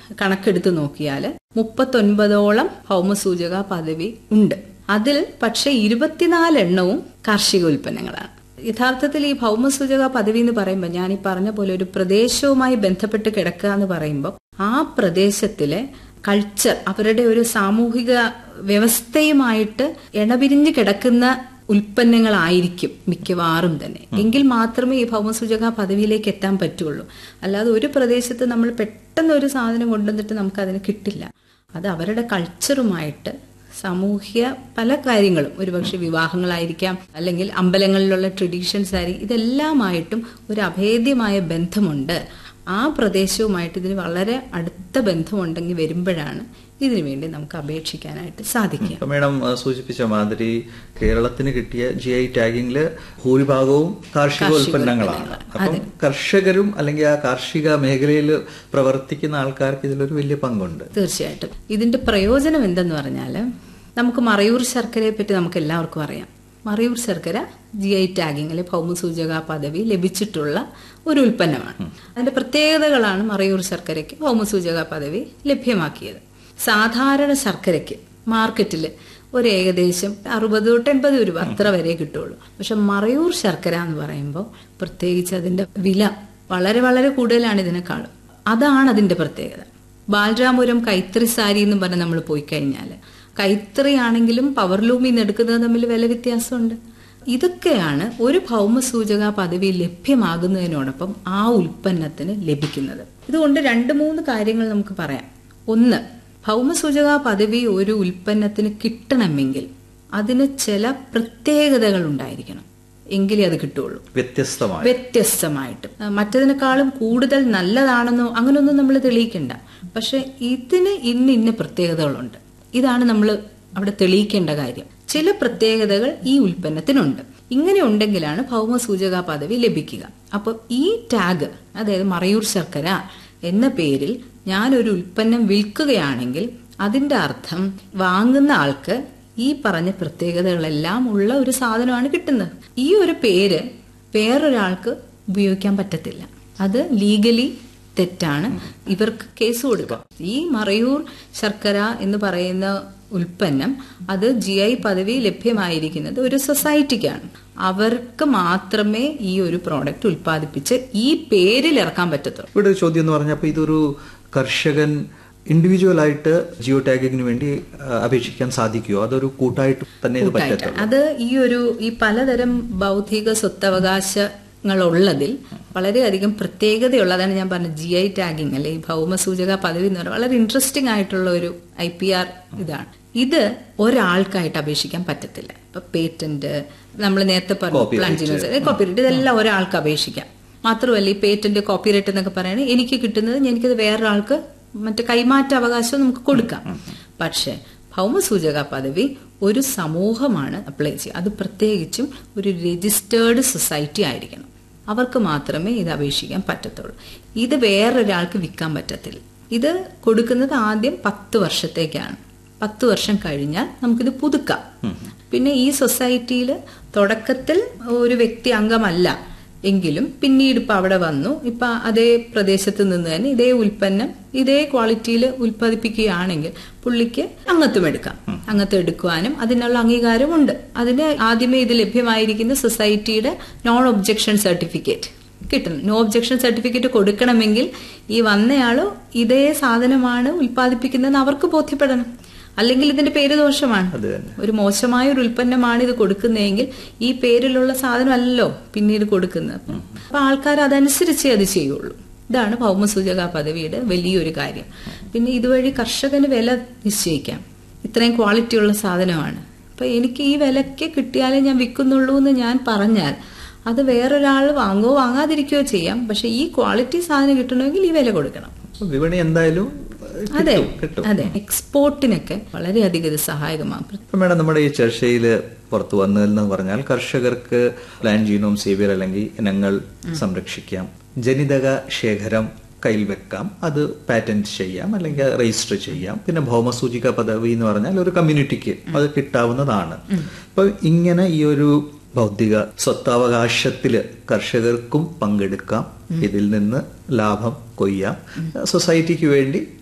കണക്കെടുത്ത് നോക്കിയാൽ മുപ്പത്തൊൻപതോളം ഭൗമസൂചക പദവി ഉണ്ട് അതിൽ പക്ഷെ ഇരുപത്തിനാല് എണ്ണവും കാർഷിക ഉൽപ്പന്നങ്ങളാണ് യഥാർത്ഥത്തിൽ ഈ ഭൗമസൂചക പദവി എന്ന് പറയുമ്പോൾ ഞാൻ ഈ പറഞ്ഞ പോലെ ഒരു പ്രദേശവുമായി ബന്ധപ്പെട്ട് കിടക്കുക എന്ന് പറയുമ്പോൾ ആ പ്രദേശത്തിലെ കൾച്ചർ അവരുടെ ഒരു സാമൂഹിക വ്യവസ്ഥയുമായിട്ട് ഇണപിരിഞ്ഞ് കിടക്കുന്ന ഉൽപ്പന്നങ്ങളായിരിക്കും മിക്കവാറും തന്നെ എങ്കിൽ മാത്രമേ ഈ ഭൗമസൂചക പദവിയിലേക്ക് എത്താൻ പറ്റുള്ളൂ അല്ലാതെ ഒരു പ്രദേശത്ത് നമ്മൾ പെട്ടെന്ന് ഒരു സാധനം കൊണ്ടുവന്നിട്ട് നമുക്ക് അതിന് കിട്ടില്ല അത് അവരുടെ കൾച്ചറുമായിട്ട് സാമൂഹ്യ പല കാര്യങ്ങളും ഒരുപക്ഷെ വിവാഹങ്ങളായിരിക്കാം അല്ലെങ്കിൽ അമ്പലങ്ങളിലുള്ള ട്രഡീഷൻസ് ആയിരിക്കും ഇതെല്ലാമായിട്ടും ഒരു അഭേദ്യമായ ബന്ധമുണ്ട് ആ പ്രദേശവുമായിട്ട് ഇതിന് വളരെ അടുത്ത ബന്ധമുണ്ടെങ്കിൽ വരുമ്പോഴാണ് ഇതിനു വേണ്ടി നമുക്ക് അപേക്ഷിക്കാനായിട്ട് സാധിക്കുക ഇപ്പൊ മേഡം അഹ് സൂചിപ്പിച്ച മാതിരി കേരളത്തിന് കിട്ടിയ ജി ഐ ടാഗിങ്ങില് ഭൂരിഭാഗവും കാർഷിക ഉൽപ്പന്നങ്ങളാണ് അപ്പം കർഷകരും അല്ലെങ്കിൽ ആ കാർഷിക മേഖലയിൽ പ്രവർത്തിക്കുന്ന ആൾക്കാർക്ക് ഇതിലൊരു വലിയ പങ്കുണ്ട് തീർച്ചയായിട്ടും ഇതിന്റെ പ്രയോജനം എന്തെന്ന് പറഞ്ഞാൽ നമുക്ക് മറയൂർ ശർക്കരയെ പറ്റി നമുക്ക് എല്ലാവർക്കും അറിയാം മറയൂർ ശർക്കര ജി ഐ ടാഗിങ്ങിലെ ഭൗമസൂചക പദവി ലഭിച്ചിട്ടുള്ള ഒരു ഉൽപ്പന്നമാണ് അതിന്റെ പ്രത്യേകതകളാണ് മറയൂർ ശർക്കരയ്ക്ക് ഭൗമസൂചക പദവി ലഭ്യമാക്കിയത് സാധാരണ ശർക്കരയ്ക്ക് മാർക്കറ്റിൽ ഒരു ഏകദേശം അറുപത് തൊട്ട് എൺപത് രൂപ അത്ര വരെ കിട്ടുള്ളൂ പക്ഷെ മറയൂർ ശർക്കര എന്ന് പറയുമ്പോൾ പ്രത്യേകിച്ച് അതിന്റെ വില വളരെ വളരെ കൂടുതലാണ് ഇതിനേക്കാളും അതാണ് അതിന്റെ പ്രത്യേകത ബാലരാമപുരം കൈത്തറി സാരി എന്ന് പറഞ്ഞ് നമ്മൾ പോയി കഴിഞ്ഞാൽ കൈത്തറി ആണെങ്കിലും പവർ ലൂമിൽ നിന്ന് എടുക്കുന്നത് തമ്മിൽ വില വ്യത്യാസമുണ്ട് ഇതൊക്കെയാണ് ഒരു ഭൗമസൂചക പദവി ലഭ്യമാകുന്നതിനോടൊപ്പം ആ ഉൽപ്പന്നത്തിന് ലഭിക്കുന്നത് ഇതുകൊണ്ട് രണ്ട് മൂന്ന് കാര്യങ്ങൾ നമുക്ക് പറയാം ഒന്ന് ഭൗമസൂചക പദവി ഒരു ഉൽപ്പന്നത്തിന് കിട്ടണമെങ്കിൽ അതിന് ചില പ്രത്യേകതകൾ ഉണ്ടായിരിക്കണം എങ്കിലേ അത് കിട്ടുള്ളൂ വ്യത്യസ്തമായ വ്യത്യസ്തമായിട്ട് ആ, മറ്റതിനേക്കാളും കൂടുതൽ നല്ലതാണെന്നോ അങ്ങനെയൊന്നും നമ്മൾ തെളിയിക്കണ്ട പക്ഷെ ഇതിന് ഇന്ന ഇന്ന പ്രത്യേകതകളുണ്ട് ഇതാണ് നമ്മൾ അവിടെ തെളിയിക്കേണ്ട കാര്യം ചില പ്രത്യേകതകൾ ഈ ഉൽപ്പന്നത്തിനുണ്ട് ഇങ്ങനെ ഉണ്ടെങ്കിലാണ് ഭൗമസൂചക പദവി ലഭിക്കുക അപ്പോൾ ഈ ടാഗ് അതായത് മറയൂർ ശർക്കര എന്ന പേരിൽ ഞാനൊരു ഉൽപ്പന്നം വിൽക്കുകയാണെങ്കിൽ അതിന്റെ അർത്ഥം വാങ്ങുന്ന ആൾക്ക് ഈ പറഞ്ഞ പ്രത്യേകതകളെല്ലാം ഉള്ള ഒരു സാധനമാണ് കിട്ടുന്നത് ഈ ഒരു പേര് വേറൊരാൾക്ക് ഉപയോഗിക്കാൻ പറ്റത്തില്ല അത് ലീഗലി തെറ്റാണ് ഇവർക്ക് കേസ് കൊടുക്കാം ഈ മറയൂർ ശർക്കര എന്ന് പറയുന്ന ഉൽപ്പന്നം അത് ജി ഐ പദവി ലഭ്യമായിരിക്കുന്നത് ഒരു സൊസൈറ്റിക്കാണ് അവർക്ക് മാത്രമേ ഈ ഒരു പ്രോഡക്റ്റ് ഉൽപ്പാദിപ്പിച്ച് ഈ പേരിൽ ഇറക്കാൻ പറ്റത്തുള്ളൂ ഇവിടെ ഒരു ചോദ്യം എന്ന് പറഞ്ഞപ്പോൾ ഇതൊരു കർഷകൻ ഇൻഡിവിജ്വൽ ആയിട്ട് ജിയോ ടാഗിങ്ങിന് വേണ്ടി ആ, അപേക്ഷിക്കാൻ സാധിക്കുമോ അതൊരു കൂട്ടായിട്ട് തന്നെ ഇത് പറ്റത്തുള്ളൂ അത് ഈ ഒരു ഈ പലതരം ബൗദ്ധിക സ്വത്തവകാശങ്ങളുള്ളതിൽ വളരെയധികം പ്രത്യേകതയുള്ളതാണ് ഞാൻ പറഞ്ഞ ജി ഐ ടാഗിങ് അല്ലെ ഈ ഭൗമസൂചക പദവി എന്ന് പറയുന്നത് വളരെ ഇൻട്രസ്റ്റിംഗ് ആയിട്ടുള്ള ഒരു ഐ പി ആർ ഇതാണ് ഇത് ഒരാൾക്കായിട്ട് അപേക്ഷിക്കാൻ പറ്റത്തില്ല ഇപ്പൊ പേറ്റന്റ് നമ്മൾ നേരത്തെ പറഞ്ഞു പ്ലാൻ ചെയ്യുന്ന കോപ്പിറൈറ്റ് ഇതെല്ലാം ഒരാൾക്ക് അപേക്ഷിക്കാം മാത്രമല്ല ഈ പേറ്റന്റ് കോപ്പിറൈറ്റ് എന്നൊക്കെ പറയുന്നത് എനിക്ക് കിട്ടുന്നത് എനിക്കത് വേറൊരാൾക്ക് മറ്റേ കൈമാറ്റ അവകാശം നമുക്ക് കൊടുക്കാം പക്ഷെ ഭൗമസൂചക പദവി ഒരു സമൂഹമാണ് അപ്ലൈ ചെയ്യുക അത് പ്രത്യേകിച്ചും ഒരു രജിസ്റ്റേർഡ് സൊസൈറ്റി ആയിരിക്കണം അവർക്ക് മാത്രമേ ഇത് അപേക്ഷിക്കാൻ പറ്റത്തുള്ളൂ ഇത് വേറൊരാൾക്ക് വിൽക്കാൻ പറ്റത്തില്ല ഇത് കൊടുക്കുന്നത് ആദ്യം പത്ത് വർഷത്തേക്കാണ് പത്ത് വർഷം കഴിഞ്ഞാൽ നമുക്കിത് പുതുക്കാം പിന്നെ ഈ സൊസൈറ്റിയിൽ തുടക്കത്തിൽ ഒരു വ്യക്തി അംഗമല്ല എങ്കിലും പിന്നീട് ഇപ്പൊ അവിടെ വന്നു ഇപ്പൊ അതേ പ്രദേശത്ത് നിന്ന് തന്നെ ഇതേ ഉൽപ്പന്നം ഇതേ ക്വാളിറ്റിയിൽ ഉൽപ്പാദിപ്പിക്കുകയാണെങ്കിൽ പുള്ളിക്ക് അംഗത്വം എടുക്കാം അംഗത്വം എടുക്കുവാനും അതിനുള്ള അംഗീകാരമുണ്ട് അതിന് ആദ്യമേ ഇത് ലഭ്യമായിരിക്കുന്ന സൊസൈറ്റിയുടെ നോൺ ഒബ്ജക്ഷൻ സർട്ടിഫിക്കറ്റ് കിട്ടണം നോ ഒബ്ജക്ഷൻ സർട്ടിഫിക്കറ്റ് കൊടുക്കണമെങ്കിൽ ഈ വന്നയാള് ഇതേ സാധനമാണ് ഉൽപ്പാദിപ്പിക്കുന്നതെന്ന് അവർക്ക് ബോധ്യപ്പെടണം അല്ലെങ്കിൽ ഇതിന്റെ പേര് ദോഷമാണ് അത് തന്നെ ഒരു മോശമായ ഒരു ഉൽപ്പന്നമാണ് ഇത് കൊടുക്കുന്നതെങ്കിൽ ഈ പേരിലുള്ള സാധനമല്ലല്ലോ പിന്നീട് കൊടുക്കുന്നത് അപ്പൊ ആൾക്കാർ അതനുസരിച്ചേ അത് ചെയ്യുള്ളൂ ഇതാണ് ഭൗമസൂചക പദവിയുടെ വലിയൊരു കാര്യം പിന്നെ ഇതുവഴി കർഷകന് വില നിശ്ചയിക്കാം ഇത്രയും ക്വാളിറ്റിയുള്ള സാധനമാണ് അപ്പൊ എനിക്ക് ഈ വിലയ്ക്ക് കിട്ടിയാലേ ഞാൻ വിൽക്കുന്നുള്ളൂ എന്ന് ഞാൻ പറഞ്ഞാൽ അത് വേറൊരാൾ വാങ്ങുകയോ വാങ്ങാതിരിക്കുകയോ ചെയ്യാം പക്ഷെ ഈ ക്വാളിറ്റി സാധനം കിട്ടണമെങ്കിൽ ഈ വില കൊടുക്കണം അപ്പൊ വിപണി എന്തായാലും ഏഹ്, അതെ കിട്ടും കിട്ടും അതെ എക്സ്പോർട്ടിനൊക്കെ വളരെയധികം ഇത് സഹായകമാകും അപ്പൊ മേഡം നമ്മുടെ ഈ ചർച്ചയിൽ പുറത്തു വന്നതെന്ന് പറഞ്ഞാൽ കർഷകർക്ക് പ്ലാൻ ജീനോം സേവിയർ അല്ലെങ്കിൽ ഇനങ്ങൾ സംരക്ഷിക്കാം ജനിതക ശേഖരം കയ്യിൽ വെക്കാം അത് പാറ്റന്റ് ചെയ്യാം അല്ലെങ്കിൽ രജിസ്റ്റർ ചെയ്യാം പിന്നെ ഭൗമസൂചിക പദവി എന്ന് പറഞ്ഞാൽ ഒരു കമ്മ്യൂണിറ്റിക്ക് അത് കിട്ടാവുന്നതാണ് അപ്പൊ ഇങ്ങനെ ഈ ഒരു ബൗദ്ധിക സ്വത്തവകാശത്തില് കർഷകർക്കും പങ്കെടുക്കാം ഇതിൽ നിന്ന് ലാഭം കൊയ്യാം സൊസൈറ്റിക്ക് വേണ്ടി